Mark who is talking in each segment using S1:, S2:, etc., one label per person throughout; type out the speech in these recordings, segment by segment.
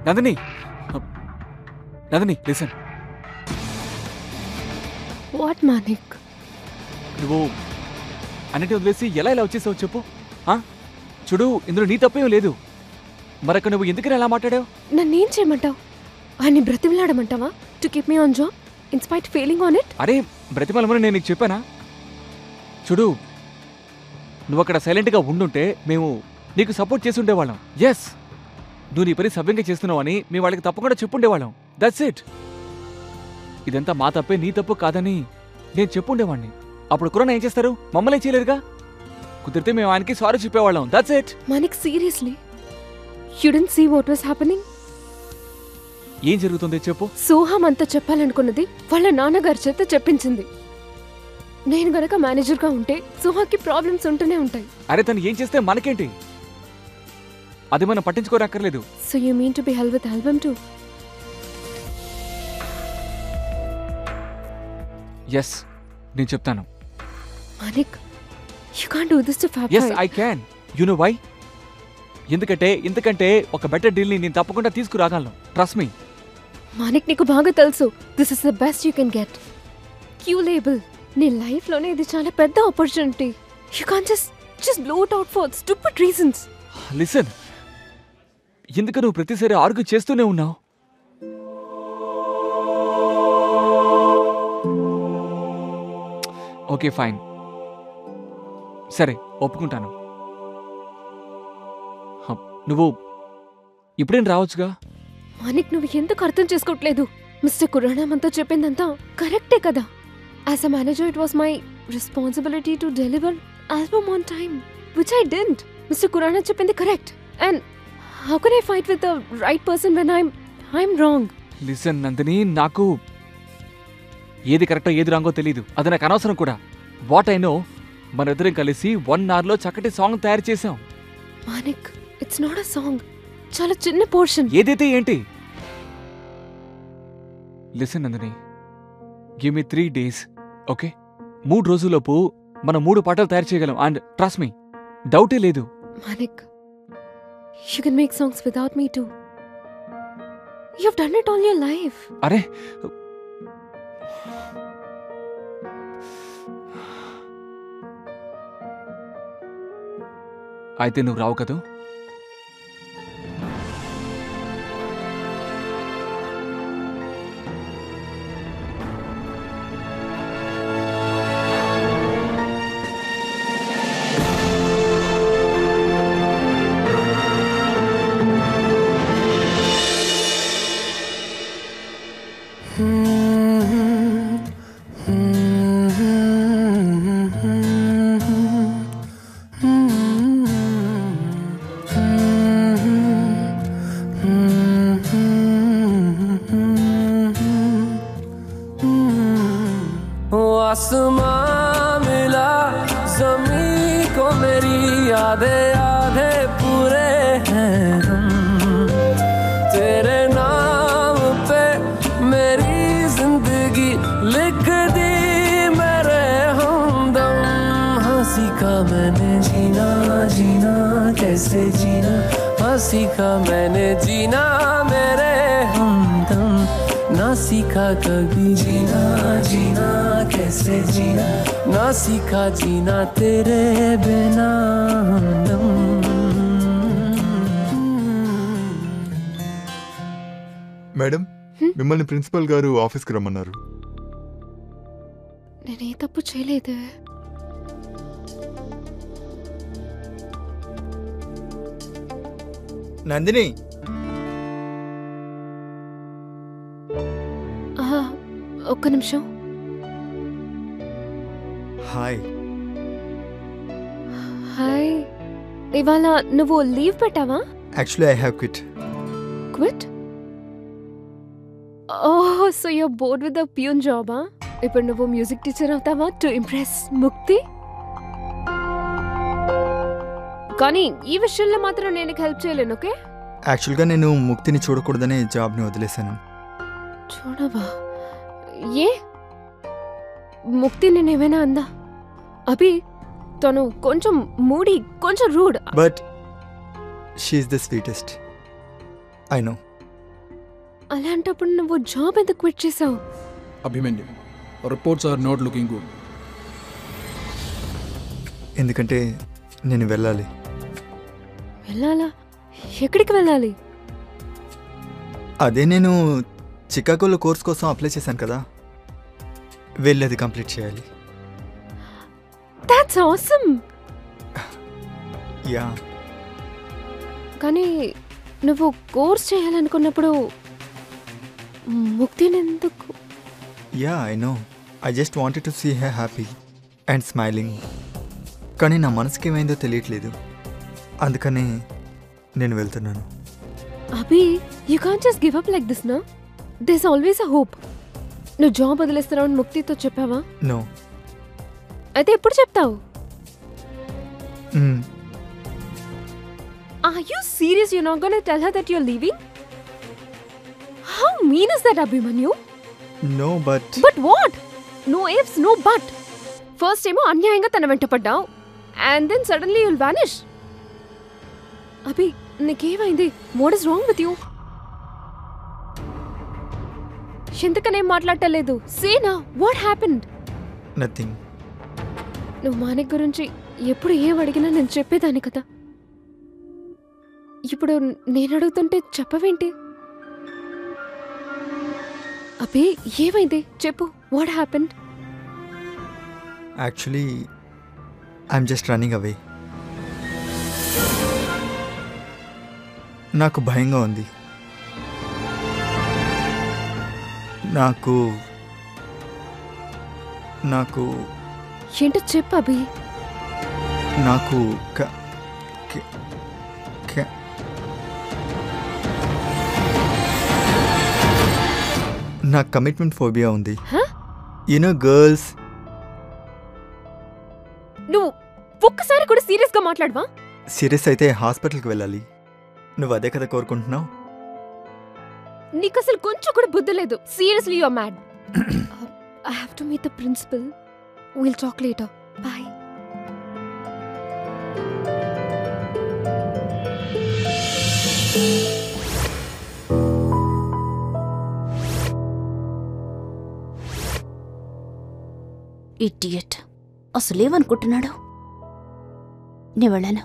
S1: Nandini Nandini listen
S2: what Manik
S1: నువ్వు అన్నిటి వదిలేసి ఎలా ఇలా వచ్చేసావు చెప్పు ఆ? చూడు ఇందులో నీ తప్పేం లేదు మరొక నువ్వు ఎందుకని ఎలా మాట్లాడావు
S2: నన్నేం చేయమంటావు ఆయన్ని బ్రతిమలాడమంటావా to keep me on job in spite failing on it
S1: అరే బ్రతిమలమని నేను నీకు చెప్పానా చూడు నువ్వు అక్కడ సైలెంట్గా ఉండుంటే మేము నీకు సపోర్ట్ చేసి ఉండేవాళ్ళం ఎస్ నువ్వు నీ పని సవ్యంగా చేస్తున్నావని మేము వాళ్ళకి తప్పకుండా చెప్పుండేవాళ్ళం దట్స్ ఇట్ ఇదంతా మా తప్పే నీ తప్పు కాదని నేను చెప్పుండేవాడిని అప్పుడు కురాన్ ఏం చేస్తారు మమ్మల్ని ఏం చేయలేరుగా కుదిరితే మేము ఆయనకి సారీ చెప్పేవాళ్ళం that's it
S2: Manik seriously you didn't see what was happening
S1: ఏం జరుగుతుంది చెప్పు
S2: సోహం అంతా చెప్పాలనుకున్నది వాళ్ళ నాన్నగారి చేత చెప్పించింది నేను గనక మేనేజర్గా ఉంటే సోహాకి ప్రాబ్లమ్స్ ఉంటూనే ఉంటాయి
S1: అరే తను ఏం చేస్తే మనకేంటి అది మనం పట్టించుకోనక్కర్లేదు
S2: so you mean to be hell with album 
S1: trust నేను చెప్తాను
S2: Manik you can't do this 
S1: trust I can you know why ఎందుకంటే ఎందుకంటే ఒక బెటర్ డీల్ని నేను తప్పకుండా తీసుకురాగలను ట్రస్ట్ మీ
S2: మానిక్ నీకు బాగా తెలుసు this is the best you can get Q label నీ లైఫ్లోనే ఇది చాలా పెద్ద opportunity you can just just blow out for stupid reasons
S1: listen ఎందుకు నువ్వు ప్రతిసారి ఆర్గ్యూ చేస్తూనే ఉన్నావు ఓకే ఫైన్ సరే ఒప్పుకుంటాను హ, నువ్వు ఇప్పుడేం రావచ్చుగా
S2: మానిక్ నువ్వు ఎందుకు అర్థం చేసుకోవట్లేదు మిస్టర్ కురానా మనతో చెప్పిందంతా కరెక్టే కదా as a manager it was my responsibility to deliver album on time which I didn't mister Khurana చెప్పింది correct and how can I fight with the right person when I'm I'm wrong
S1: listen Nandini నాకు ఏది కరెక్టో ఏది రాంగో తెలీదు అది నాకు అనవసరం కూడా వాట్ ఐ నో మన ఇద్దరం కలిసి వన్ అవర్లో చక్కటి సాంగ్ తయారు చేసాం
S2: Manik it's not a song చాలా చిన్న పోర్షన్
S1: ఏదైతే ఏంటి listen Nandini give me three days okay మూడు రోజుల్లోపు మనం మూడు పాటలు తయారు చేయగలం అండ్ ట్రస్ట్ మీ డౌటే లేదు
S2: Manik, you can make songs without me too. You've done it all your life.
S1: అరే అయితే నువ్వు రావు కదూ
S3: वो आसमां मिला जमी को मेरी आधे आधे पूरे हैं हम तेरे नाम पे मेरी जिंदगी लिख दी मेरे हमदम हंसी का मैंने जीना जीना कैसे जीना हंसी का मैंने जीना मेरे हमदम ना सीखा कभी जीना जीना कैसे जीना ना सीखा जीना तेरे बिना हमदम
S4: మేడం మిమ్మల్ని ప్రిన్సిపల్ గారు ఆఫీస్కి రమ్మన్నారు
S2: నేను ఏ తప్పు చేయలేదే
S5: నందిని
S2: ఆహా, ఒక్క నిమిషం
S5: హాయ్
S2: హాయ్ ఇవాళ నువ్వు లీవ్ పెట్టావా
S5: actually I have quit
S2: quit oh so you bored with the peon జాబా ఇప్పుడు నువ్వు మ్యూజిక్ టీచర్ అవుతావా టు ఇంప్రెస్ ముక్తి కానీ ఈ విషయంలో మాత్రం నేను నీకు హెల్ప్ చేయలేను ఓకే
S5: యాక్చువల్గా నేను ముక్తిని చూడకూడదనే జాబ్ని వదిలేశాను
S2: చూడవా ఏ ముక్తి నేనేమైనా అందా అభి తను కొంచెం మూడి కొంచెం rude
S5: but she's the sweetest I know
S2: అలాంటప్పుడు నువ్వు జాబ్ ఎందుకు క్విట్ చేసావు
S6: Abhimanyu reports are not looking good
S5: ఎందుకంటే నేను వెళ్ళాలి
S2: వెళ్ళాలా ఎక్కడికి వెళ్ళాలి
S5: అదే నేను చికాగోలో కోర్స్ కోసం అప్లై చేశాను కదా వెళ్ళి అది కంప్లీట్ చేయాలి
S2: దాట్స్ ఆసమ్
S5: యా
S2: కానీ నువ్వు కోర్స్ చేయాలనుకున్నప్పుడు ముక్తిని ఎందుకు
S5: yeah I know I just wanted to see her happy and smiling కానీ నా మనసుకి ఏమైందో తెలియట్లేదు అందుకని నేను వెళ్తున్నాను
S2: Abhi you can just give up like this నా దిస్ ఆల్వేస్ అ హోప్ నువ్వు జాబ్ వదిలేస్తున్నావు అని ముక్తితో చెప్పావా
S5: నో
S2: అయితే ఎప్పుడు చెప్తావు Are you serious? You're not gonna tell her that you're leaving? How mean is that, Abhimanyu?
S5: No but
S2: But what? No ifs, no but. First ఏమో అన్యాయంగా తన వెంట పడ్డావు and then suddenly you'll vanish Abhi నీకేమైంది what is wrong with you ఎందుకనేం మాట్లాడటలేదు సేనా what happened
S5: nothing
S2: నువ్వు మానిక్ గురించి ఎప్పుడు ఏం అడిగినా నేను చెప్పేదాన్ని కదా ఇప్పుడు నేను అడుగుతుంటే చెప్పవేంటి అబ్బే ఏమైంది చెప్పు what happened
S5: actually I'm just running away నాకు భయంగా ఉంది నాకు నాకు
S2: ఏంటో చెప్పు అభి
S5: నాకు క- క- క- నాకు కమిట్మెంట్ ఫోబియా ఉంది
S2: Huh?
S5: యూనో గర్ల్స్
S2: నువ్వు ఒక్కసారి కూడా సీరియస్ గా మాట్లాడవా
S5: సీరియస్ అయితే హాస్పిటల్కి వెళ్ళాలి నువ్వు అదే కదా కోరుకుంటున్నావు
S2: నీకు అసలు కొంచెం కూడా బుద్ధి లేదు seriously your mad I have to meet the principal will talk later boy
S7: idiot అసలేమనుకుంటున్నాడు నేను వెళ్ళాను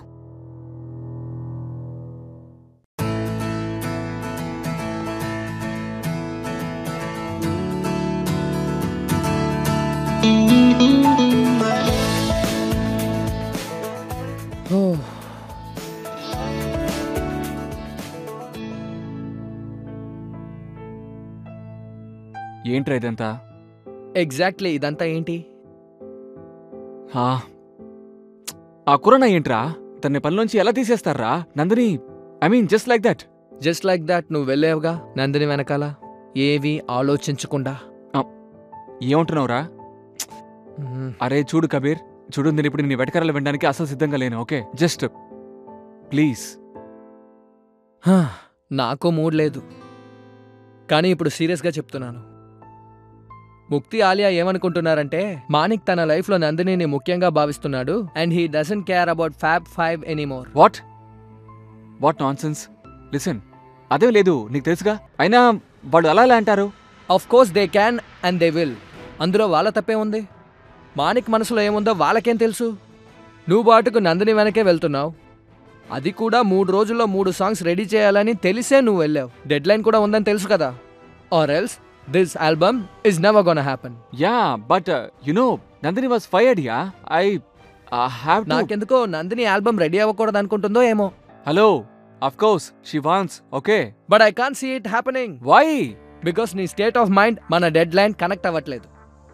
S1: ఏంట్రా ఇదంతా
S8: ఎగ్జాక్ట్లీ ఇదంతా ఏంటి
S1: ఆ, ఆ కురణ ఏంట్రా తన పనిలోంచి ఎలా తీసేస్తారా Nandini I mean just like that
S8: just like that నువ్వు వెళ్ళావుగా నందిని వెనకాల ఏవి ఆలోచించకుండా
S1: ఏమంటున్నావురా
S8: మ్మ్.
S1: అరే చూడు కబీర్ చూడు నేను ఇప్పుడు నీ వెటకరాలు వినడానికి అసలు సిద్ధంగా లేను ఓకే జస్ట్ ప్లీజ్
S8: హా, నాకు మూడ్ లేదు కానీ ఇప్పుడు సీరియస్గా చెప్తున్నాను ముక్తి ఆలియా ఏమనుకుంటున్నారంటే మానిక్ తన లైఫ్లో నందినిని ముఖ్యంగా భావిస్తున్నాడు and he doesn't care about fab five anymore
S1: what what nonsense listen అదే లేదు నీకు తెలుసుగా అయినా వాళ్ళు అలా ఎలా అంటారు
S8: of course they can and they will అందులో వాళ్ళ తప్పే ఉంది మానిక్ మనసులో ఏముందో వాళ్ళకేం తెలుసు నువ్వు బాటుకు నందిని వెనకే వెళ్తున్నావు అది కూడా మూడు రోజుల్లో మూడు సాంగ్స్ రెడీ చేయాలని తెలిసే నువ్వు వెళ్ళావు డెడ్ లైన్ కూడా ఉందని తెలుసు కదా or else this album is never gonna happen
S1: yeah but you know Nandini was fired yeah I have
S8: నాకెందుకో నందిని ఆల్బమ్ రెడీ అవ్వకూడదు అనుకుంటుందో ఏమో
S1: hello of course she wants okay
S8: but I can see it happening
S1: why
S8: because నీ state of mind మన deadline connect అవ్వట్లేదు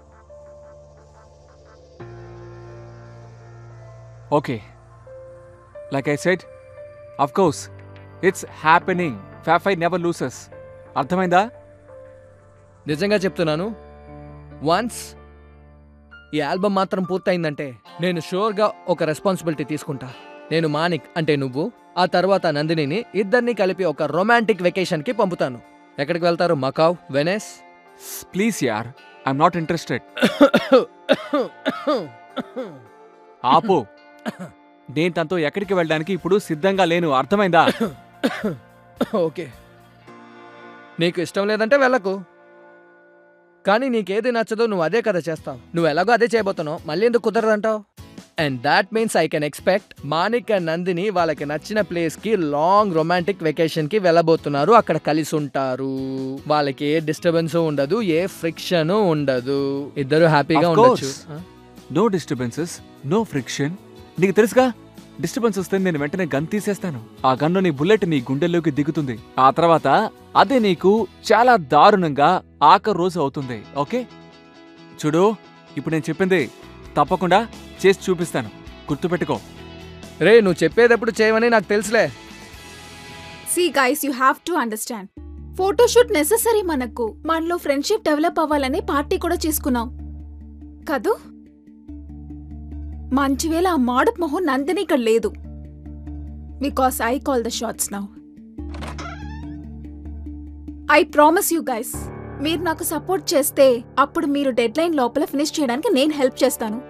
S1: okay like I said of course it's happening fab five never loses అర్థమైందా
S8: నిజంగా చెప్తున్నాను once ఈ album మాత్రం పూర్తయిందంటే నేను షూర్గా ఒక రెస్పాన్సిబిలిటీ తీసుకుంటా నేను మానిక్ అంటే నువ్వు ఆ తర్వాత నందినిని ఇద్దరిని కలిపి ఒక రొమాంటిక్ వెకేషన్కి పంపుతాను ఎక్కడికి వెళ్తారు మకావ్ వెనెస్
S1: ప్లీజ్ యార్ ఐఎమ్ నాట్ ఇంట్రెస్టెడ్ ఆపు నేను తనతో ఎక్కడికి వెళ్ళడానికి ఇప్పుడు సిద్ధంగా లేను అర్థమైందా
S8: ఓకే నీకు ఇష్టం లేదంటే వెళ్ళకు కానీ నీకేది నచ్చదో నువ్వు అదే కదా చేస్తావు నువ్వు ఎలాగో అదే చేయబోతున్నావు మళ్ళీ ఎందుకు కుదరదంటావు and that means I can expect Manik and Nandini వాళ్ళకి నచ్చిన ప్లేస్కి లాంగ్ రొమాంటిక్ వెకేషన్కి వెళ్ళబోతున్నారు అక్కడ కలిసి ఉంటారు వాళ్ళకి ఏ డిస్టర్బెన్స్ ఉండదు ఏ ఫ్రిక్షన్ ఉండదు ఇద్దరు హ్యాపీగా
S1: Of
S8: ఉండొచ్చు
S1: course. No disturbances no friction నీకు తెలుసుగా డిస్టర్బెన్స్ వస్తే నేను వెంటనే గన్ తీసేస్తాను ఆ గన్ను నీ బుల్లెట్ నీ గుండెల్లోకి దిగుతుంది ఆ తర్వాత అదే నీకు చాలా దారుణంగా ఆఖరి రోజు అవుతుంది ఓకే చూడు ఇప్పుడు నేను చెప్పింది తప్పకుండా చేసి చూపిస్తాను గుర్తుపెట్టుకో
S8: రే నువ్వు చెప్పేటప్పుడు చేయమని నాకు తెలుసులే
S9: see guys you have to understand photoshoot necessary మనకు మనలో ఫ్రెండ్షిప్ డెవలప్ అవ్వాలని పార్టీ కూడా చేసుకున్నాం కదూ మంచివేళ ఆ మాడప్ మొహం నందిని ఇక్కడ లేదు because I call the shots now I promise you guys మీరు నాకు సపోర్ట్ చేస్తే అప్పుడు మీరు డెడ్ లైన్ లోపల ఫినిష్ చేయడానికి నేను హెల్ప్ చేస్తాను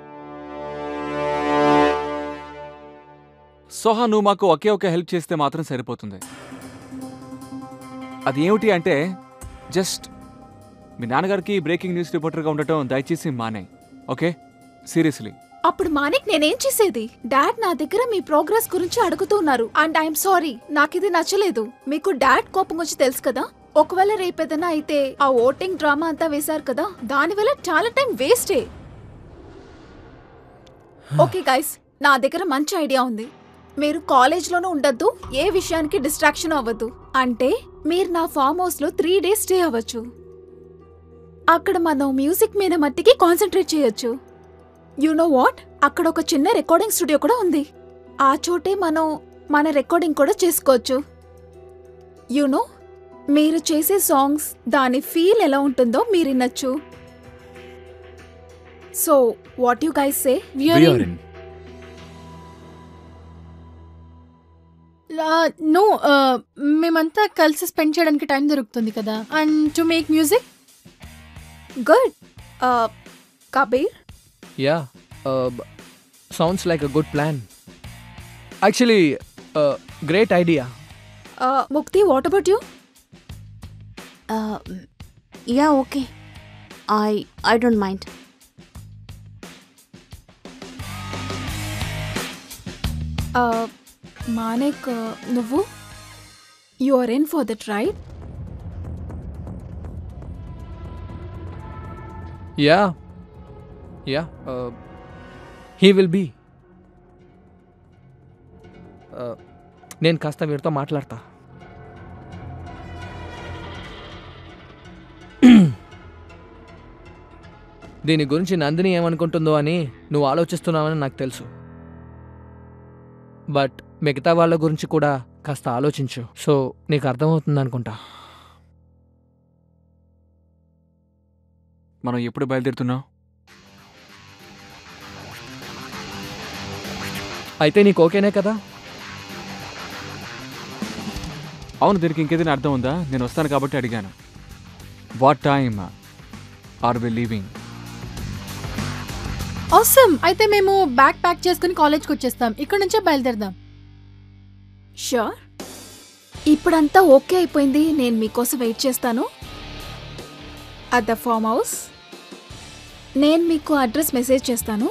S1: సోహా నువ్వు మాకు ఒకే ఒక హెల్ప్ చేస్తే మాత్రం సరిపోతుంది అది ఏమిటి అంటే జస్ట్ మీ నాన్నగారికి బ్రేకింగ్ న్యూస్ రిపోర్టర్గా ఉండటం దయచేసి మానే ఓకే సీరియస్లీ
S9: అప్పుడు మానిక్ నేనేం చేసేది డాడ్ నా దగ్గర మీ ప్రోగ్రెస్ గురించి అడుగుతున్నారు అండ్ ఐఎమ్ సారీ నాకిది నచ్చలేదు మీకు డాడ్ కోపం వచ్చి తెలుసు కదా ఒకవేళ రేపేదన్నా అయితే ఆ ఓటింగ్ డ్రామా అంతా వేశారు కదా దానివల్ల చాలా టైం వేస్టే ఓకే గైస్ నా దగ్గర మంచి ఐడియా ఉంది మీరు కాలేజ్లోనూ ఉండొద్దు ఏ విషయానికి డిస్ట్రాక్షన్ అవ్వద్దు అంటే మీరు నా ఫామ్ హౌస్లో త్రీ డేస్ స్టే అవ్వచ్చు అక్కడ మనం మ్యూజిక్ మీద మట్టికి కాన్సన్ట్రేట్ చేయొచ్చు యు నో వాట్ అక్కడ ఒక చిన్న రికార్డింగ్ స్టూడియో కూడా ఉంది ఆ చోటే మనం మన రికార్డింగ్ కూడా చేసుకోవచ్చు యు నో మీరు చేసే సాంగ్స్ దాని ఫీల్ ఎలా ఉంటుందో మీరు వినొచ్చు so what you guys say
S10: no మేమంతా కలిసి స్పెండ్ చేయడానికి టైం దొరుకుతుంది కదా and to make music
S9: good Kabir
S8: yeah sounds like a good plan actually great idea
S9: Mukti what about you
S7: yeah okay I I don't mind
S9: Manek నువ్వు you are in for that right
S8: yeah yeah he will be నేను కాస్త వీరితో మాట్లాడతా దీని గురించి నందిని ఏమనుకుంటుందో అని నువ్వు ఆలోచిస్తున్నావని నాకు తెలుసు బట్ మిగతా వాళ్ళ గురించి కూడా కాస్త ఆలోచించు సో నీకు అర్థమవుతుంది అనుకుంటా
S1: మనం ఎప్పుడు బయలుదేరుతున్నాం
S8: అయితే నీకు ఓకేనే కదా
S1: అవును దీనికి ఇంకేదైనా అర్థం ఉందా నేను వస్తాను కాబట్టి అడిగాను what time are we leaving
S10: అవసరం అయితే మేము బ్యాగ్ ప్యాక్ చేసుకుని కాలేజ్కి వచ్చేస్తాం ఇక్కడ నుంచే బయలుదేరదాం
S9: షూర్ ఇప్పుడంతా ఓకే అయిపోయింది నేను మీకోసం వెయిట్ చేస్తాను అట్ ద ఫామ్ హౌస్ నేను మీకు అడ్రస్ మెసేజ్ చేస్తాను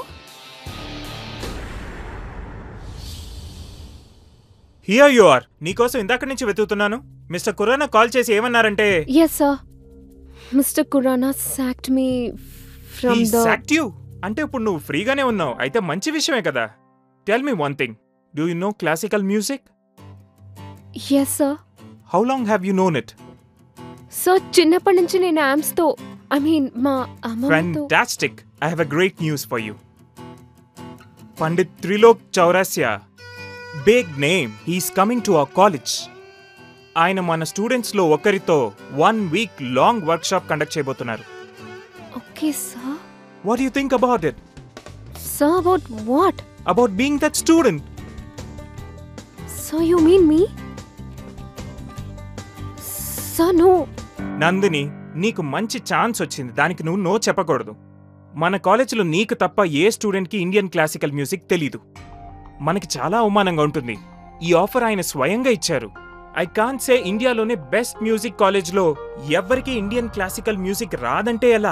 S11: హియర్ యు ఆర్ నీకోసం ఇందాక నుంచి వెతుకుతున్నాను మిస్టర్ కురానా కాల్ చేసి ఏమన్నారంటే
S2: yes sir mister Khurana sacked me from the
S11: active అంటే ఇప్పుడు నువ్వు ఫ్రీగానే ఉన్నావు అయితే మంచి విషయమే కదా tell me one thing do you know classical music
S2: yes sir
S11: how long have you known it
S2: sir చిన్నప్పటి నుంచి నేను యామ్స్తో ఐ మీన్ మా అమ్మతో
S11: fantastic I have a great news for you Pandit Trilok Chaurasia big name he's coming to our college ఆయన మన స్టూడెంట్స్లో ఒకరితో one week long workshop conduct చేయబోతున్నారు
S2: okay sir
S11: what you think about it
S2: sir about what
S11: about being that student
S2: so you mean me sir no
S11: Nandini నీకు మంచి chance వచ్చింది దానికి నువ్వు నో చెప్పకూడదు మన కాలేజీలో నీకు తప్ప ఏ స్టూడెంట్కి ఇండియన్ క్లాసికల్ మ్యూజిక్ తెలీదు మనకి చాలా అవమానంగా ఉంటుంది ఈ ఆఫర్ ఆయన స్వయంగా ఇచ్చారు ఐ కాన్ సే ఇండియాలోనే బెస్ట్ మ్యూజిక్ కాలేజ్లో ఎవ్వరికి ఇండియన్ క్లాసికల్ మ్యూజిక్ రాదంటే ఎలా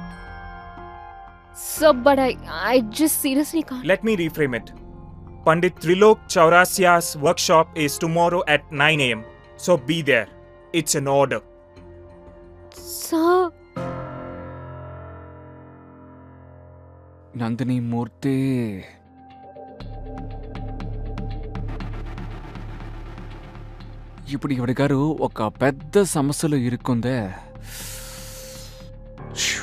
S2: so but I I just seriously can
S11: Let me reframe it. Pandit Trilok Chaurasia's workshop is tomorrow at 9 am. So be there. It's an order.
S2: So
S1: Nandini Murthy ఇప్పుడు ఈవిడ గారు ఒక పెద్ద సమస్యలో ఇరుక్కుందే షూ.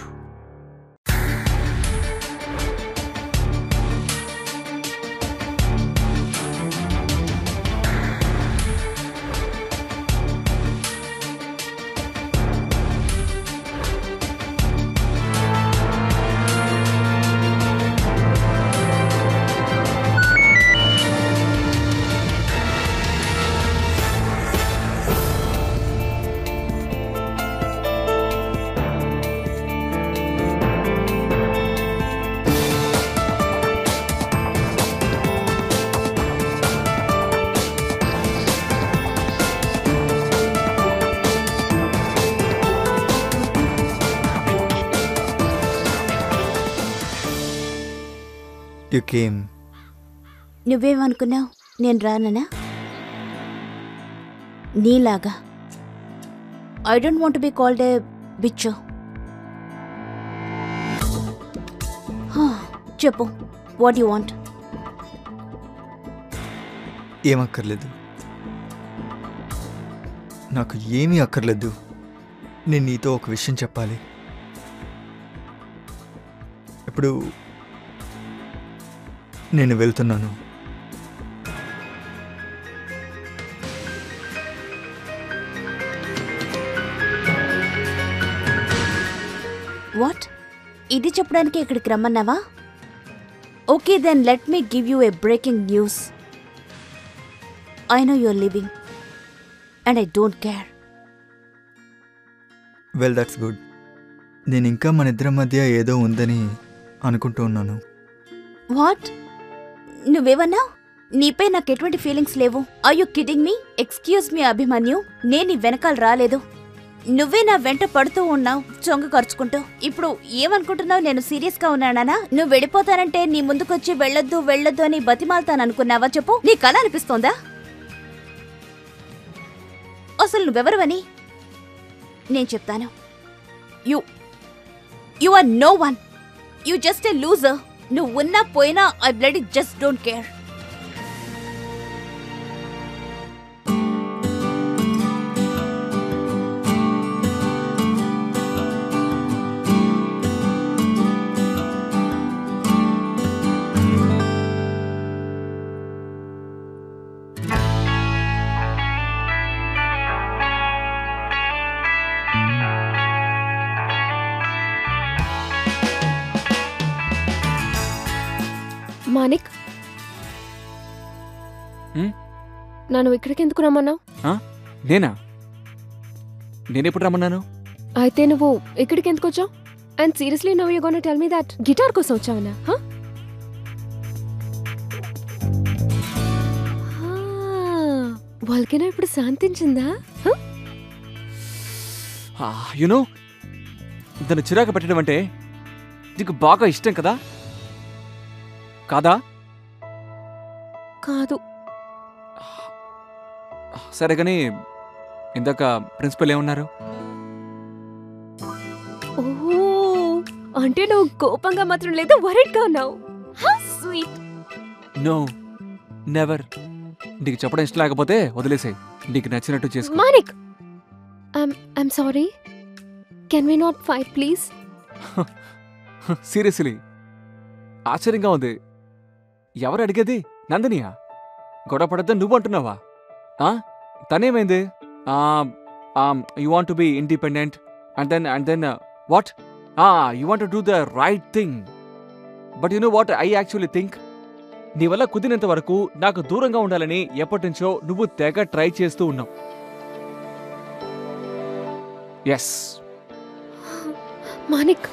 S5: యు కేమ్
S7: నువ్వేమనుకున్నావు నేను రాననా నీలాగా I don't want be called a bitch చెప్పు వాట్ యు వాంట్
S5: ఏమక్కర్లేదు నాకు ఏమీ అక్కర్లేదు నేను నీతో ఒక విషయం చెప్పాలి ఇప్పుడు నేను వెళ్తున్నాను
S7: వాట్ ఇది చెప్పడానికి ఇక్కడికి రమ్మన్నావా okay then let me give you a breaking news I know you're leaving and I don't care
S5: well that's good నేను ఇంకా మన ఇద్దరి మధ్య ఏదో ఉందని అనుకుంటూ ఉన్నాను
S7: వాట్ నువ్వేమన్నా నీపై నాకు ఎటువంటి ఫీలింగ్స్ లేవు I you kidding me excuse me Abhimanyu నేను నీ వెనకాల రాలేదు నువ్వే నా వెంట పడుతూ ఉన్నావు చొంగ ఖర్చుకుంటూ ఇప్పుడు ఏమనుకుంటున్నావు నేను సీరియస్ గా ఉన్నానా నువ్వు వెళ్ళిపోతానంటే నీ ముందుకొచ్చి వెళ్ళొద్దు వెళ్ళొద్దు అని బతిమాలతాననుకున్నావా చెప్పు నీ కళ అనిపిస్తోందా అసలు నువ్వెవరువని నేను చెప్తాను you you are no one you just a loser నువ్వు ఉన్నా పోయినా I blood just don't care
S2: Manik
S1: hmm?
S2: నన్ను ఇక్కడికి ఎందుకు రమ్మన్నావు
S1: ఆ? నేనా నేనెప్పుడు రమ్మన్నాను
S2: అయితే నువ్వు ఇక్కడికి ఎందుకు వచ్చావు and seriously now you gonna tell me that guitar కోసం వచ్చావనా హ? హా, వాళ్ళకైనా ఇప్పుడు శాంతించిందా హ?
S1: యునో దాన్ని చిరాకు పెట్టడం అంటే నీకు బాగా ఇష్టం కదా కాదా
S2: కాదు
S1: సరే కానీ ఇందాక ప్రిన్సిపల్ ఏమన్నారు
S2: ఓ అంటే నువ్వు కోపంగా మాత్రం లేదు వరెడ్గా ఉన్నావు స్వీట్
S1: నో నెవర్ నీకు చెప్పడం ఇష్టం లేకపోతే వదిలేసాయి నీకు నచ్చినట్టు చేసుకో
S2: Manik I'm sorry can we not fight please
S1: seriously ఆశ్చర్యంగా ఉంది ఎవరు అడిగేది నందినియా గొడవ పడద్దని నువ్వు అంటున్నావా ఆ? తనేమైంది you want to be independent and then and then what you want do the right thing but you know what I actually think నీ వల్ల కుదిరినంత వరకు నాకు దూరంగా ఉండాలని ఎప్పటి నుంచో నువ్వు తెగ ట్రై చేస్తూ ఉన్నావు yes
S2: Manik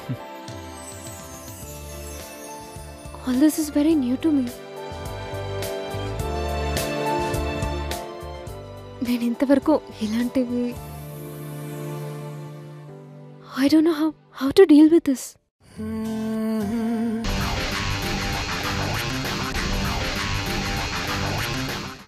S2: all this is very new to me నేను ఇంతవరకు ఇలాంటివి I don't know how how to deal with this
S3: Hmm.